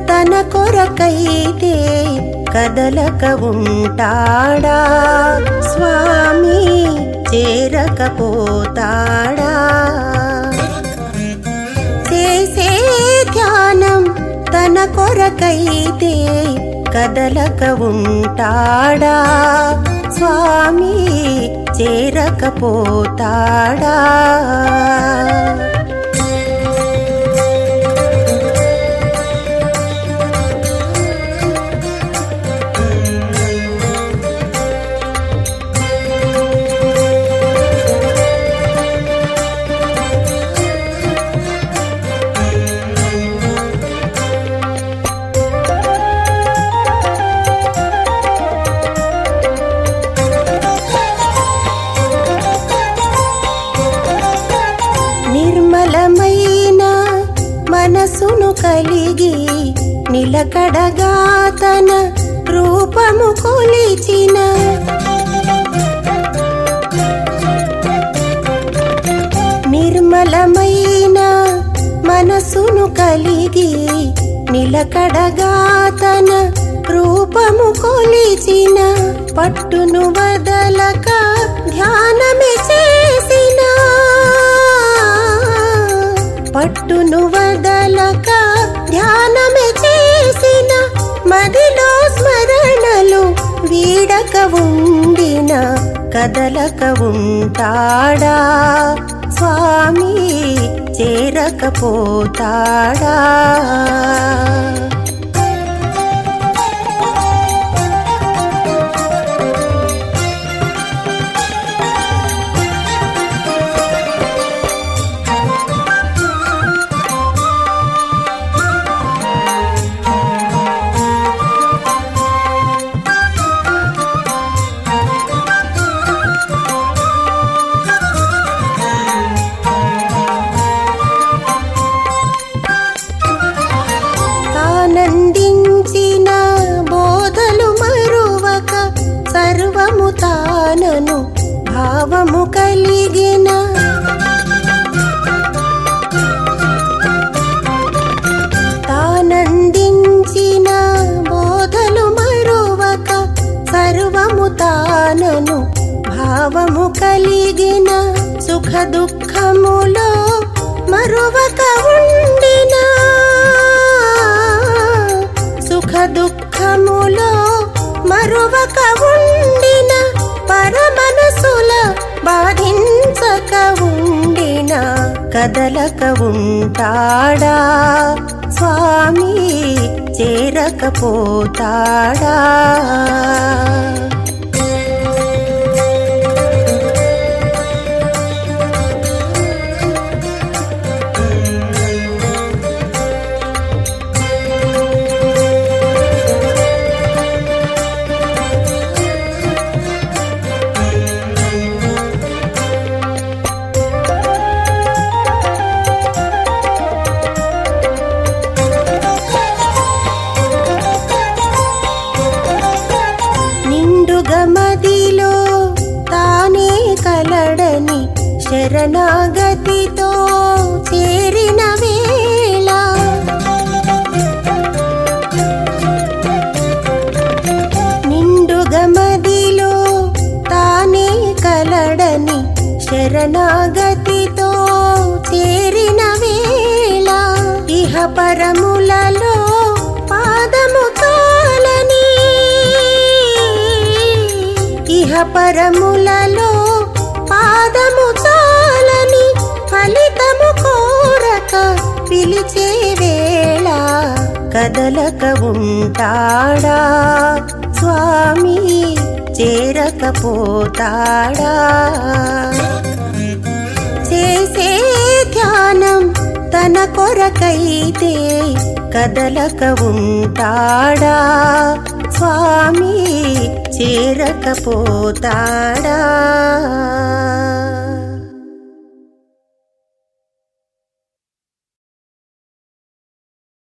తన కొరకైతే కదలక ఉంటాడా స్వామి చేరకపోతాడా చేసే ధ్యానం తన కొరకైతే కదలక ఉంటాడా స్వామి చేరకపోతాడా నిర్మలమైన మనసును కలిగి నిలకడగా తన రూపము కొలిచిన నిర్మలమైన మనసును కలిగి నిలకడగా తన రూపము కొలిచిన పట్టును వదలక ధ్యానమే చేసిన పట్టును వదలక ధ్యానమే చేసిన మదిలో స్మరణలు వీడక ఉండిన కదలక ఉంటాడా స్వామి చేరకపోతాడా తానందించిన బోధలు మరువక సర్వము తానను భావము కలిగిన తానందించిన బోధలు మరువక సర్వము తానను భావము కలిగిన సుఖ దుఃఖములో మరువక ఉండిన సుఖ దుఃఖములో మరువక ఉండిన పరమనసుల బాధించక ఉండిన కదలక ఉంటాడా స్వామి చేరకపోతాడా నిండుగా మదిలో తానే కలడని శరణాగతితో చేరిన వేళ నిండుగా మదిలో తానే కలడని శరణాగతితో చేరిన వేళ ఇహ పరములలో పాదము కాలని ఇహ పరములలో పాదము చాలని ఫలితము కోరక పిలిచే వేళ కదలక ఉంటాడా స్వామి చేరకపోతాడా చేసే ధ్యానం తన కొరకైతే కదలక ఉంటాడా స్వామి చేరకపోతాడా